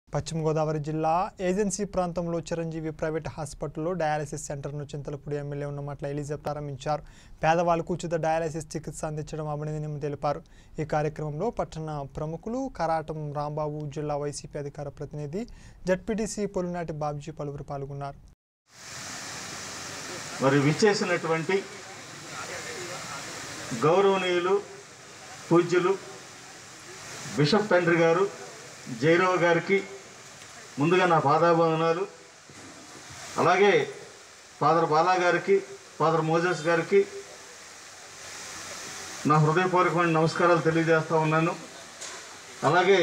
పశ్చిమ గోదావరి జిల్లా ఏజెన్సీ ప్రాంతంలో చిరంజీవి ప్రైవేట్ హాస్పిటల్లో డయాలసిస్ సెంటర్ను చింతలపూడి ఎమ్మెల్యే ఉన్నమట్ల ఎలిజా ప్రారంభించారు పేదవాళ్లకు ఉచిత డయాలసిస్ చికిత్స అందించడం అభినందనీయం తెలిపారు ఈ కార్యక్రమంలో పట్టణ ప్రముఖులు కరాటం రాంబాబు జిల్లా వైసీపీ అధికార ప్రతినిధి జడ్పీటీసీ పొలినాటి బాబ్జీ పలువురు పాల్గొన్నారు మరి విచ్చేసినటువంటి గౌరవనీయులు పూజ్యులు బిషప్ తండ్రి గారు జైరవ గారికి ముందుగా నా పాదాభివందనాలు అలాగే ఫాదర్ బాలా గారికి ఫాదర్ మోజస్ గారికి నా హృదయపూర్వకమైన నమస్కారాలు తెలియజేస్తా ఉన్నాను అలాగే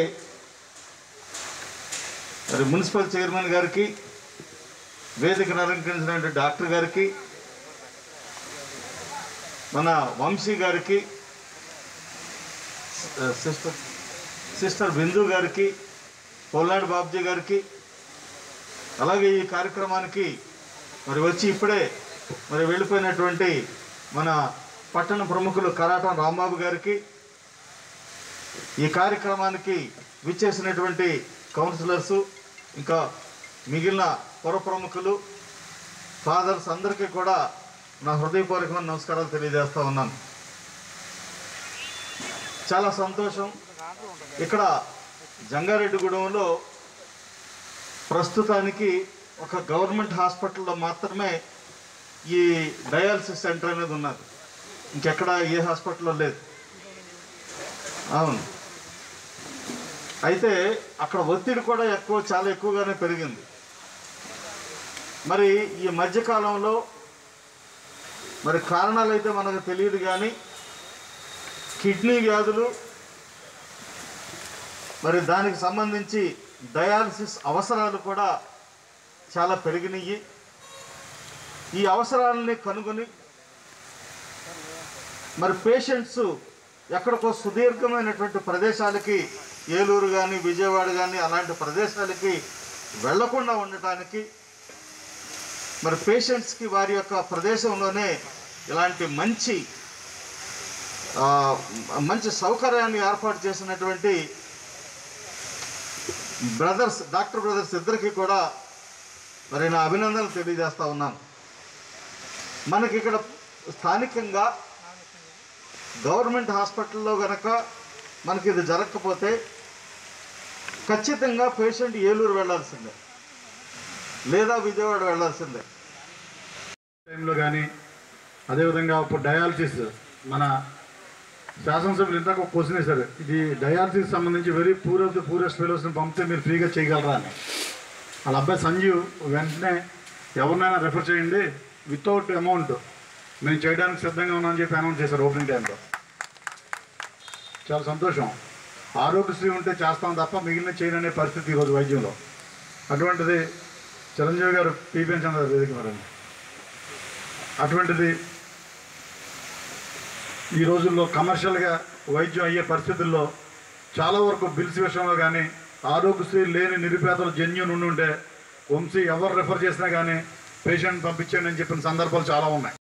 మరి మున్సిపల్ చైర్మన్ గారికి వేదికను అలంకరించినటువంటి డాక్టర్ గారికి మన వంశీ గారికి ఆ, సిస్టర్ సిస్టర్ బిందు గారికి పొల్లాడి బాబ్జీ గారికి అలాగే ఈ కార్యక్రమానికి మరి వచ్చి ఇప్పుడే మరి వెళ్ళిపోయినటువంటి మన పట్టణ ప్రముఖులు కరాటం రాంబాబు గారికి ఈ కార్యక్రమానికి విచ్చేసినటువంటి కౌన్సిలర్సు ఇంకా మిగిలిన పుర ప్రముఖులు ఫాదర్స్ అందరికీ కూడా నా హృదయపూర్వకమైన నమస్కారాలు తెలియజేస్తా ఉన్నాను చాలా సంతోషం ఇక్కడ జంగారెడ్డిగూడెంలో ప్రస్తుతానికి ఒక గవర్నమెంట్ హాస్పిటల్లో మాత్రమే ఈ డయాలసిస్ సెంటర్ అనేది ఉన్నది ఇంకెక్కడ ఏ హాస్పిటల్లో లేదు అవును అయితే అక్కడ ఒత్తిడి కూడా ఎక్కువ చాలా ఎక్కువగానే పెరిగింది మరి ఈ మధ్యకాలంలో మరి కారణాలు అయితే మనకు తెలియదు కానీ కిడ్నీ వ్యాధులు మరి దానికి సంబంధించి డయాలసిస్ అవసరాలు కూడా చాలా పెరిగినాయి ఈ అవసరాలని కనుగొని మరి పేషెంట్స్ ఎక్కడికో సుదీర్ఘమైనటువంటి ప్రదేశాలకి ఏలూరు కానీ విజయవాడ కానీ అలాంటి ప్రదేశాలకి వెళ్లకుండా ఉండటానికి మరి పేషెంట్స్కి వారి యొక్క ప్రదేశంలోనే ఇలాంటి మంచి ఆ, మంచి సౌకర్యాన్ని ఏర్పాటు చేసినటువంటి బ్రదర్స్ డాక్టర్ బ్రదర్స్ ఇద్దరికి కూడా మరి నా అభినందనలు తెలియజేస్తా ఉన్నాను మనకి ఇక్కడ స్థానికంగా గవర్నమెంట్ హాస్పిటల్లో గనక మనకి ఇది జరగకపోతే ఖచ్చితంగా పేషెంట్ ఏలూరు వెళ్ళాల్సిందే లేదా విజయవాడ వెళ్ళాల్సిందే టైంలో కానీ అదేవిధంగా ఇప్పుడు డయాలసిస్ మన శాసనసభ్యులు ఇందాక ఒక క్వశ్చన్ వేశారు ఇది డయాలసిస్ సంబంధించి very poor of the poorest ఫెలోస్ని పంపితే మీరు ఫ్రీగా చేయగలరా అని వాళ్ళ అబ్బాయి సంజీవ్ వెంటనే ఎవరినైనా రెఫర్ చేయండి వితౌట్ అమౌంట్ మేము చేయడానికి సిద్ధంగా ఉన్నామని చెప్పి అనౌన్స్ చేశారు ఓపెనింగ్ టైంలో చాలా సంతోషం ఆరోగ్యశ్రీ ఉంటే చేస్తాం తప్ప మిగిలిన చేయను అనే పరిస్థితి ఈరోజు వైద్యంలో అటువంటిది చిరంజీవి గారు పీపీఎన్ చంద్ర వేదిక మరండి అటువంటిది ఈ రోజుల్లో కమర్షియల్గా వైద్యం అయ్యే పరిస్థితుల్లో చాలా వరకు బిల్స్ విషయంలో కానీ ఆరోగ్యశ్రీ లేని నిరుపేదలు జెన్యున్ ఉండి ఉంటే వంశీ ఎవరు రెఫర్ చేసినా కానీ పేషెంట్ పంపించండి అని చెప్పిన సందర్భాలు చాలా ఉన్నాయి